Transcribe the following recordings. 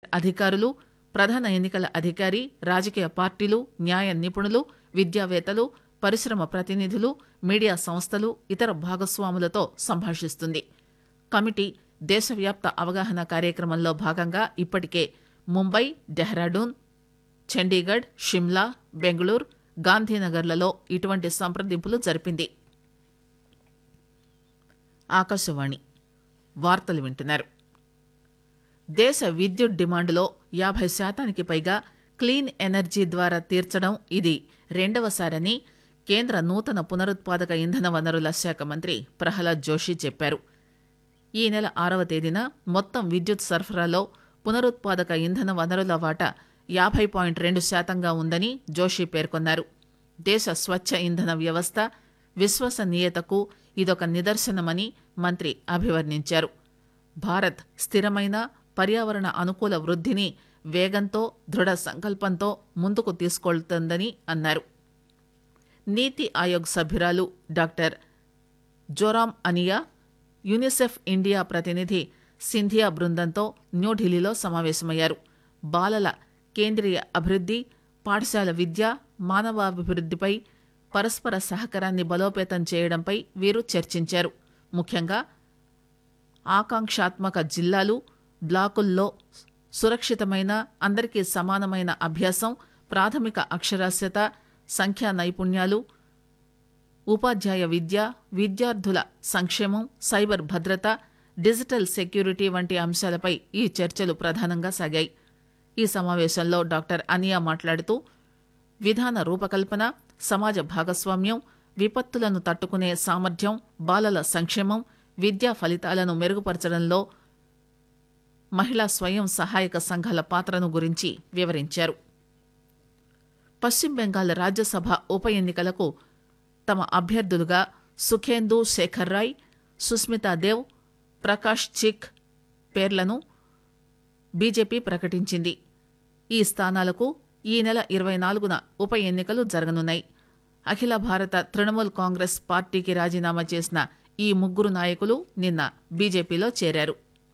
అధికారులు ప్రధాన ఎన్నికల అధికారి రాజకీయ పార్టీలు న్యాయ నిపుణులు విద్యావేత్తలు పరిశ్రమ ప్రతినిధులు మీడియా సంస్థలు ఇతర భాగస్వాములతో సంభాషిస్తుంది కమిటీ దేశవ్యాప్త అవగాహన కార్యక్రమంలో భాగంగా ఇప్పటికే ముంబై డెహ్రాడూన్ చండీగఢ్ షిమ్లా బెంగళూరు గాంధీనగర్లలో ఇటువంటి సంప్రదింపులు జరిపింది ఆకాశవాణి వార్తలు వింటున్నారు దేశ విద్యుత్ డిమాండ్లో యాభై శాతానికి పైగా క్లీన్ ఎనర్జీ ద్వారా తీర్చడం ఇది రెండవసారని కేంద్ర నూతన పునరుత్పాదక ఇంధన వనరుల శాఖ మంత్రి ప్రహ్లాద్ జోషి చెప్పారు ఈ నెల ఆరవ తేదీన మొత్తం విద్యుత్ సరఫరాలో పునరుత్పాదక ఇంధన వనరుల వాటా యాభై పాయింట్ రెండు శాతంగా ఉందని జోషి పేర్కొన్నారు దేశ స్వచ్ఛ ఇంధన వ్యవస్థ విశ్వసనీయతకు ఇదొక నిదర్శనమని మంత్రి అభివర్ణించారు భారత్ స్థిరమైన పర్యావరణ అనుకూల వృద్ధిని వేగంతో దృఢ సంకల్పంతో ముందుకు తీసుకెళ్తోందని అన్నారు నీతి ఆయోగ్ సభ్యురాలు డాక్టర్ జోరామ్ అనియా యునిసెఫ్ ఇండియా ప్రతినిధి సింధియా బృందంతో న్యూఢిల్లీలో సమావేశమయ్యారు బాలల కేంద్రీయ అభివృద్ధి పాఠశాల విద్య మానవాభివృద్ధిపై పరస్పర సహకారాన్ని బలోపేతం చేయడంపై వీరు చర్చించారు ముఖ్యంగా ఆకాంక్షాత్మక జిల్లాలు బ్లాకుల్లో సురక్షితమైన అందరికీ సమానమైన అభ్యాసం ప్రాథమిక అక్షరాస్యత సంఖ్యా నైపుణ్యాలు ఉపాధ్యాయ విద్య విద్యార్థుల సంక్షేమం సైబర్ భద్రత డిజిటల్ సెక్యూరిటీ వంటి అంశాలపై ఈ చర్చలు ప్రధానంగా సాగాయి ఈ సమావేశంలో డాక్టర్ అనియా మాట్లాడుతూ విధాన రూపకల్పన సమాజ భాగస్వామ్యం విపత్తులను తట్టుకునే సామర్థ్యం బాలల సంక్షేమం విద్యా ఫలితాలను మెరుగుపరచడంలో మహిళా స్వయం సహాయక సంఘాల పాత్రను గురించి వివరించారు పశ్చిమ బెంగాల్ రాజ్యసభ ఉప ఎన్నికలకు తమ అభ్యర్థులుగా సుఖేందు శేఖర్ రాయ్ సుస్మితా దేవ్ ప్రకాష్ చిక్ పేర్లను బీజేపీ ప్రకటించింది ఈ స్థానాలకు ఈ నెల ఇరవై నాలుగున ఉప ఎన్నికలు జరగనున్నాయి అఖిల భారత తృణమూల్ కాంగ్రెస్ పార్టీకి రాజీనామా చేసిన ఈ ముగ్గురు నాయకులు నిన్న బీజేపీలో చేరారు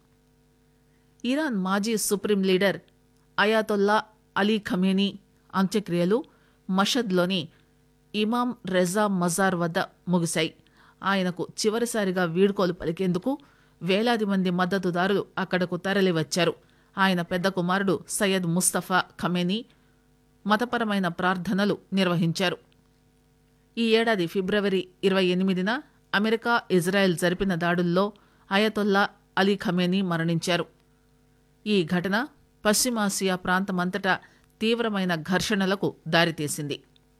ఇరాన్ మాజీ supreme leader Ayatollah Ali Khamenei అంత్యక్రియలు మషద్లోని ఇమాం రెజా మజార్ వద్ద ముగిశాయి ఆయనకు చివరిసారిగా వీడ్కోలు పలికేందుకు వేలాది మంది మద్దతుదారులు అక్కడకు తరలివచ్చారు ఆయన పెద్ద కుమారుడు సయ్యద్ ముస్తఫా ఖమేనీ మతపరమైన ప్రార్థనలు నిర్వహించారు ఈ ఏడాది ఫిబ్రవరి ఇరవై ఎనిమిదిన అమెరికా ఇజ్రాయెల్ జరిపిన దాడుల్లో అయతొల్లా అలీ ఖమేనీ మరణించారు ఈ ఘటన పశ్చిమాసియా ప్రాంతమంతటా తీవ్రమైన ఘర్షణలకు దారితీసింది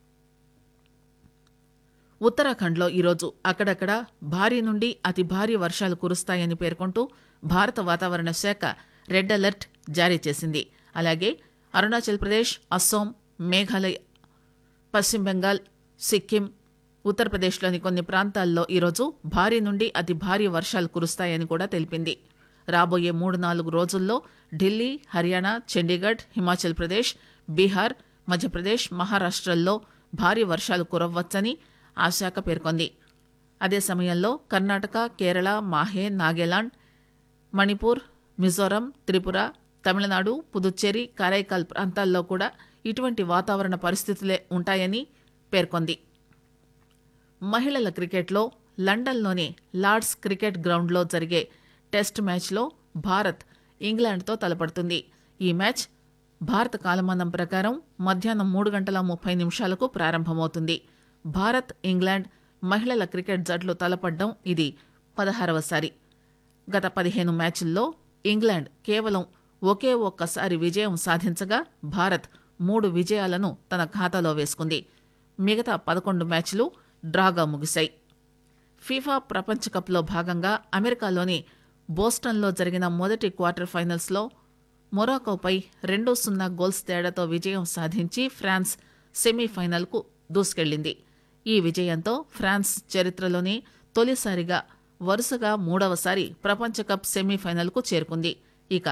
ఉత్తరాఖండ్లో ఈరోజు అక్కడక్కడ భారీ నుండి అతి భారీ వర్షాలు కురుస్తాయని పేర్కొంటూ భారత వాతావరణ శాఖ రెడ్ అలర్ట్ జారీ చేసింది అలాగే అరుణాచల్ ప్రదేశ్ అస్సోం మేఘాలయ పశ్చిమ బెంగాల్ సిక్కిం ఉత్తరప్రదేశ్లోని కొన్ని ప్రాంతాల్లో ఈరోజు భారీ నుండి అతి భారీ వర్షాలు కురుస్తాయని కూడా తెలిపింది రాబోయే మూడు నాలుగు రోజుల్లో ఢిల్లీ హర్యానా చండీగఢ్ హిమాచల్ ప్రదేశ్ బీహార్ మధ్యప్రదేశ్ మహారాష్టల్లో భారీ వర్షాలు కురవ్వచ్చని ఆ శాఖ పేర్కొంది అదే సమయంలో కర్ణాటక కేరళ మాహే నాగాలాండ్ మణిపూర్ మిజోరం త్రిపుర తమిళనాడు పుదుచ్చేరి కారైకాల్ ప్రాంతాల్లో కూడా ఇటువంటి వాతావరణ పరిస్థితులే ఉంటాయని పేర్కొంది మహిళల క్రికెట్లో లండన్లోని లార్డ్స్ క్రికెట్ గ్రౌండ్లో జరిగే టెస్ట్ మ్యాచ్లో భారత్ ఇంగ్లాండ్తో తలపడుతుంది ఈ మ్యాచ్ భారత కాలమానం ప్రకారం మధ్యాహ్నం మూడు గంటల ముప్పై నిమిషాలకు ప్రారంభమవుతుంది భారత్ ఇంగ్లాండ్ మహిళల క్రికెట్ జట్లు తలపడడం ఇది పదహారవసారి గత పదిహేను మ్యాచ్ల్లో ఇంగ్లాండ్ కేవలం ఒకే ఒక్కసారి విజయం సాధించగా భారత్ మూడు విజయాలను తన ఖాతాలో వేసుకుంది మిగతా పదకొండు మ్యాచ్లు డ్రాగా ముగిశాయి ఫీఫా ప్రపంచ కప్లో భాగంగా అమెరికాలోని బోస్టన్లో జరిగిన మొదటి క్వార్టర్ ఫైనల్స్లో మొరాకోపై రెండు సున్నా గోల్స్ తేడాతో విజయం సాధించి ఫ్రాన్స్ సెమీఫైనల్కు దూసుకెళ్లింది ఈ విజయంతో ఫ్రాన్స్ చరిత్రలోనే తొలిసారిగా వరుసగా మూడవసారి ప్రపంచ కప్ సెమీఫైనల్కు చేరుకుంది ఇక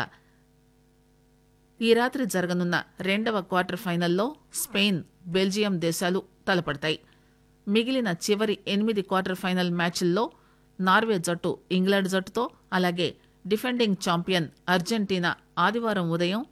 ఈ రాత్రి జరగనున్న రెండవ క్వార్టర్ ఫైనల్లో స్పెయిన్ బెల్జియం దేశాలు తలపడతాయి మిగిలిన చివరి ఎనిమిది క్వార్టర్ ఫైనల్ మ్యాచ్ల్లో నార్వే జట్టు ఇంగ్లాండ్ జట్టుతో అలాగే డిఫెండింగ్ ఛాంపియన్ అర్జెంటీనా ఆదివారం ఉదయం